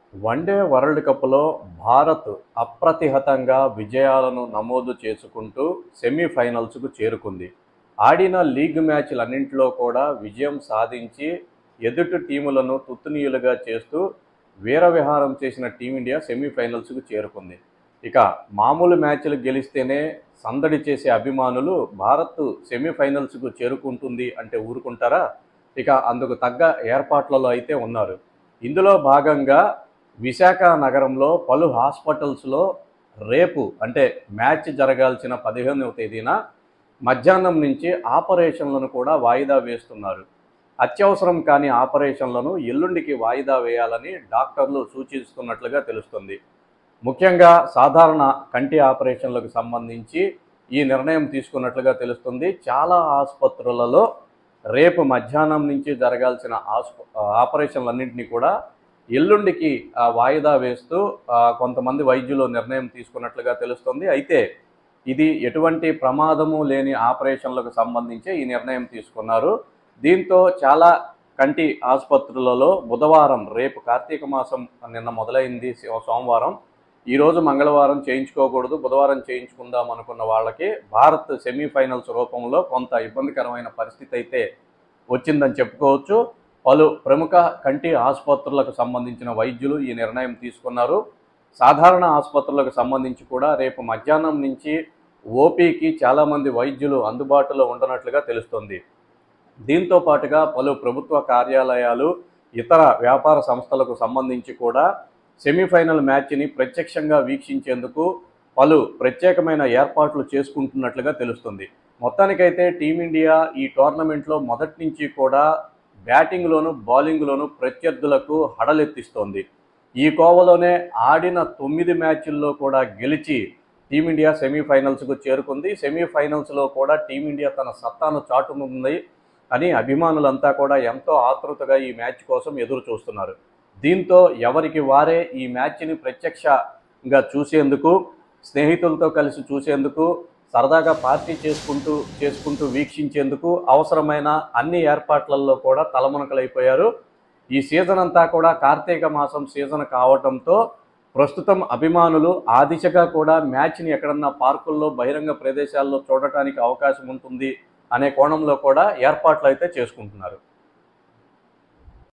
one day world కప్లో భారత్ అప్రతిహతంగా విజయాలను నమోదు చేసుకుంటూ సెమీఫైనల్స్కు చేరుకుంది ఆడిన లీగ్ మ్యాచ్లన్నింటిలో కూడా విజయం సాధించి ఎదుటి టీములను తుత్తునీయులుగా చేస్తూ వీరవిహారం చేసిన టీమిండియా సెమీఫైనల్స్కు చేరుకుంది ఇక మామూలు మ్యాచ్లు గెలిస్తేనే సందడి చేసే అభిమానులు భారత్ సెమీఫైనల్స్కు చేరుకుంటుంది అంటే ఊరుకుంటారా ఇక అందుకు తగ్గ ఏర్పాట్లలో అయితే ఉన్నారు ఇందులో భాగంగా విశాఖ నగరంలో పలు హాస్పిటల్స్లో రేపు అంటే మ్యాచ్ జరగాల్సిన పదిహేనవ తేదీన మధ్యాహ్నం నుంచి ఆపరేషన్లను కూడా వాయిదా వేస్తున్నారు అత్యవసరం కాని ఆపరేషన్లను ఎల్లుండికి వాయిదా వేయాలని డాక్టర్లు సూచిస్తున్నట్లుగా తెలుస్తుంది ముఖ్యంగా సాధారణ కంటి ఆపరేషన్లకు సంబంధించి ఈ నిర్ణయం తీసుకున్నట్లుగా తెలుస్తుంది చాలా ఆసుపత్రులలో రేపు మధ్యాహ్నం నుంచి జరగాల్సిన ఆస్ప ఆపరేషన్లన్నింటినీ కూడా ఎల్లుండికి ఆ, వాయిదా వేస్తూ ఆ, కొంతమంది వైద్యులు నిర్ణయం తీసుకున్నట్లుగా తెలుస్తుంది అయితే ఇది ఎటువంటి ప్రమాదము లేని ఆపరేషన్లకు సంబంధించి ఈ నిర్ణయం తీసుకున్నారు దీంతో చాలా కంటి ఆసుపత్రులలో బుధవారం రేపు కార్తీక మాసం నిన్న మొదలైంది సో- సోమవారం ఈరోజు మంగళవారం చేయించుకోకూడదు బుధవారం చేయించుకుందాం అనుకున్న వాళ్ళకి భారత్ సెమీఫైనల్స్ రూపంలో కొంత ఇబ్బందికరమైన పరిస్థితి అయితే వచ్చిందని చెప్పుకోవచ్చు పలు ప్రముఖ కంటి ఆసుపత్రులకు సంబంధించిన వైద్యులు ఈ నిర్ణయం తీసుకున్నారు సాధారణ ఆసుపత్రులకు సంబంధించి కూడా రేపు మధ్యాహ్నం నుంచి ఓపీకి చాలామంది వైద్యులు అందుబాటులో ఉండనట్లుగా తెలుస్తుంది దీంతో పాటుగా పలు ప్రభుత్వ కార్యాలయాలు ఇతర వ్యాపార సంస్థలకు సంబంధించి కూడా సెమీఫైనల్ మ్యాచ్ని ప్రత్యక్షంగా వీక్షించేందుకు పలు ప్రత్యేకమైన ఏర్పాట్లు చేసుకుంటున్నట్లుగా తెలుస్తుంది మొత్తానికైతే టీమిండియా ఈ టోర్నమెంట్లో మొదటి నుంచి కూడా బ్యాటింగ్లోను బౌలింగ్లోను ప్రత్యర్థులకు హడలెత్తిస్తోంది ఈ కోవలోనే ఆడిన తొమ్మిది మ్యాచ్ల్లో కూడా గెలిచి టీమిండియా సెమీఫైనల్స్కు చేరుకుంది సెమీఫైనల్స్లో కూడా టీమిండియా తన సత్తాను చాటునుంది అని అభిమానులంతా కూడా ఎంతో ఆతృతగా ఈ మ్యాచ్ కోసం ఎదురు చూస్తున్నారు దీంతో ఎవరికి వారే ఈ మ్యాచ్ని ప్రత్యక్షంగా చూసేందుకు స్నేహితులతో కలిసి చూసేందుకు సరదాగా పార్టీ చేసుకుంటూ చేసుకుంటూ వీక్షించేందుకు అవసరమైన అన్ని ఏర్పాట్లలో కూడా తలమునకలైపోయారు ఈ సీజన్ అంతా కూడా కార్తీక మాసం సీజన్ కావటంతో ప్రస్తుతం అభిమానులు ఆ దిశగా కూడా మ్యాచ్ని ఎక్కడన్నా పార్కుల్లో బహిరంగ ప్రదేశాల్లో చూడటానికి అవకాశం ఉంటుంది అనే కోణంలో కూడా ఏర్పాట్లు అయితే చేసుకుంటున్నారు